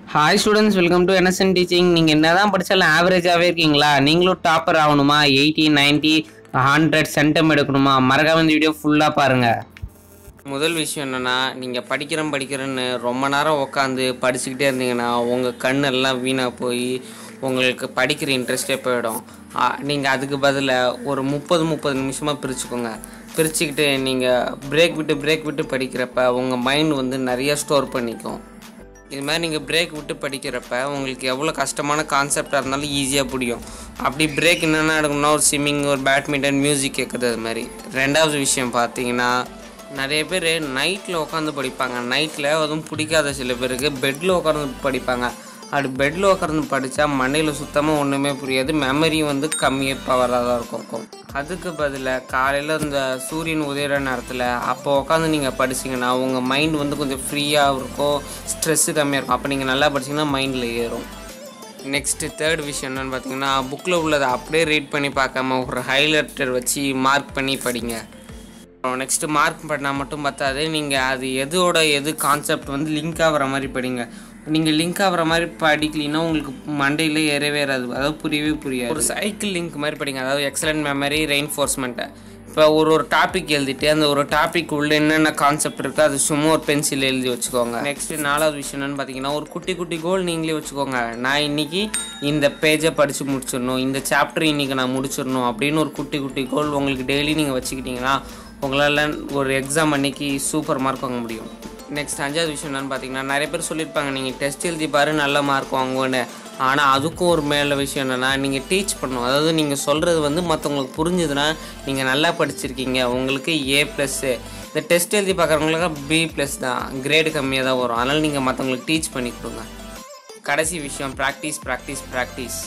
hi students welcome to N S N teaching நீங்கள் என்ன தான் படித்தாலும் ஆவரேஜாகவே இருக்கீங்களா நீங்களும் டாப்பர் ஆகணுமா எயிட்டி நைன்ட்டி ஹண்ட்ரட் சென்டம் எடுக்கணுமா மறக்காம இந்த வீடியோ ஃபுல்லாக பாருங்கள் முதல் விஷயம் என்னென்னா நீங்கள் படிக்கிறேன் படிக்கிறேன்னு ரொம்ப நேரம் உட்காந்து படிச்சுக்கிட்டே இருந்தீங்கன்னா உங்கள் கண்ணெல்லாம் வீணாக போய் உங்களுக்கு படிக்கிற இன்ட்ரெஸ்டே போயிடும் நீங்கள் அதுக்கு பதிலாக ஒரு முப்பது முப்பது நிமிஷமாக பிரிச்சுக்கோங்க பிரிச்சுக்கிட்டு நீங்கள் பிரேக் விட்டு பிரேக் விட்டு படிக்கிறப்ப உங்கள் மைண்ட் வந்து நிறைய ஸ்டோர் பண்ணிக்கும் இது மாதிரி நீங்கள் பிரேக் விட்டு படிக்கிறப்ப உங்களுக்கு எவ்வளோ கஷ்டமான கான்செப்டாக இருந்தாலும் ஈஸியாக புரியும் அப்படி பிரேக் என்னென்ன எடுக்கணும்னா ஒரு ஸ்விம்மிங் ஒரு பேட்மிண்டன் மியூசிக் கேட்குறது அது மாதிரி ரெண்டாவது விஷயம் பார்த்தீங்கன்னா நிறைய பேர் நைட்டில் உட்காந்து படிப்பாங்க நைட்டில் அதுவும் பிடிக்காத சில பேருக்கு பெட்டில் உட்காந்து படிப்பாங்க அப்படி பெட்டில் உட்காந்து படித்தா மண்டையில் சுத்தமாக ஒன்றுமே புரியாது மெமரி வந்து கம்மியாக பவராக தான் இருக்கும் அதுக்கு பதிலாக காலையில் இந்த சூரியன் உதயிற நேரத்தில் அப்போ உட்காந்து நீங்கள் படிச்சீங்கன்னா உங்கள் மைண்ட் வந்து கொஞ்சம் ஃப்ரீயாக இருக்கும் ஸ்ட்ரெஸ்ஸு கம்மியாக இருக்கும் அப்போ நீங்கள் நல்லா படிச்சீங்கன்னா மைண்டில் ஏறும் நெக்ஸ்ட்டு தேர்ட் விஷயம் என்னென்னு பார்த்தீங்கன்னா புக்கில் உள்ளதை அப்படியே ரீட் பண்ணி பார்க்காம ஒரு ஹைலைட்டர் வச்சு மார்க் பண்ணி படிங்க அப்புறம் நெக்ஸ்ட்டு மார்க் பண்ணால் மட்டும் பார்த்தாது நீங்கள் அது எதோட எது கான்செப்ட் வந்து லிங்க் ஆகிற மாதிரி படிங்க நீங்கள் லிங்க் ஆகிற மாதிரி படிக்கலின்னா உங்களுக்கு மண்டையில் ஏறவே ஏறாது அதாவது புரியவே புரியாது ஒரு சைக்கிள் லிங்க் மாதிரி படிங்க அதாவது எக்ஸலண்ட் மெமரி ரெயின்ஃபோர்ஸ்மெண்ட்டை இப்போ ஒரு ஒரு டாபிக் எழுதிட்டு அந்த ஒரு டாபிக் உள்ள என்னென்ன கான்செப்ட் இருக்கோ அது சும்மா ஒரு பென்சில் எழுதி வச்சுக்கோங்க நெக்ஸ்ட் நாலாவது விஷயம் என்னன்னு பார்த்தீங்கன்னா ஒரு குட்டி குட்டி கோல் நீங்களே வச்சுக்கோங்க நான் இன்னைக்கு இந்த பேஜை படித்து முடிச்சிடணும் இந்த சாப்டர் இன்னைக்கு நான் முடிச்சிடணும் அப்படின்னு ஒரு குட்டி குட்டி கோல் உங்களுக்கு டெய்லி நீங்கள் வச்சுக்கிட்டீங்கன்னா உங்களால் ஒரு எக்ஸாம் அன்னைக்கு சூப்பர் மார்க் வாங்க முடியும் நெக்ஸ்ட் அஞ்சாவது விஷயம் என்னன்னு பார்த்தீங்கன்னா நிறைய பேர் சொல்லியிருப்பாங்க நீங்கள் டெஸ்ட் எழுதி பாரு நல்ல மார்க் வாங்குவேன்னு ஆனால் அதுக்கும் ஒரு மேலே விஷயம் என்னென்னா நீங்கள் டீச் பண்ணணும் அதாவது நீங்கள் சொல்கிறது வந்து மற்றவங்களுக்கு புரிஞ்சுதுன்னா நீங்கள் நல்லா படிச்சிருக்கீங்க உங்களுக்கு ஏ ப்ளஸ்ஸு இந்த டெஸ்ட் எழுதி பார்க்குறவங்களுக்கு பி ப்ளஸ் தான் கிரேடு கம்மியாக தான் வரும் அதனால் நீங்கள் மற்றவங்களுக்கு டீச் பண்ணி கொடுங்க கடைசி விஷயம் ப்ராக்டிஸ் ப்ராக்டிஸ் ப்ராக்டிஸ்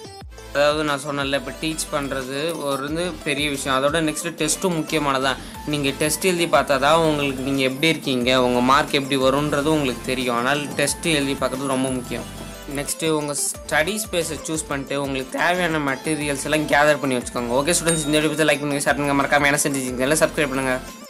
அதாவது நான் சொன்னேன்ல இப்போ டீச் பண்ணுறது ஒரு வந்து பெரிய விஷயம் அதோட நெக்ஸ்ட்டு டெஸ்ட்டும் முக்கியமானதான் நீங்கள் டெஸ்ட் எழுதி பார்த்தா தான் உங்களுக்கு நீங்கள் எப்படி இருக்கீங்க உங்கள் மார்க் எப்படி வரும்ன்றது உங்களுக்கு தெரியும் ஆனால் டெஸ்ட்டு எழுதி பார்க்குறது ரொம்ப முக்கியம் நெக்ஸ்ட்டு உங்கள் ஸ்டடி ஸ்பேஸை சூஸ் பண்ணிட்டு உங்களுக்கு தேவையான மெட்டீரியல்ஸ் எல்லாம் கேதர் பண்ணி வச்சுக்கோங்க ஓகே ஸ்டூடெண்ட்ஸ் இந்த வீடியோ லைக் பண்ணுங்கள் ஷேர் பண்ணுங்கள் மறக்காமல் என்ன செஞ்சு சப்ஸ்கிரைப் பண்ணுங்கள்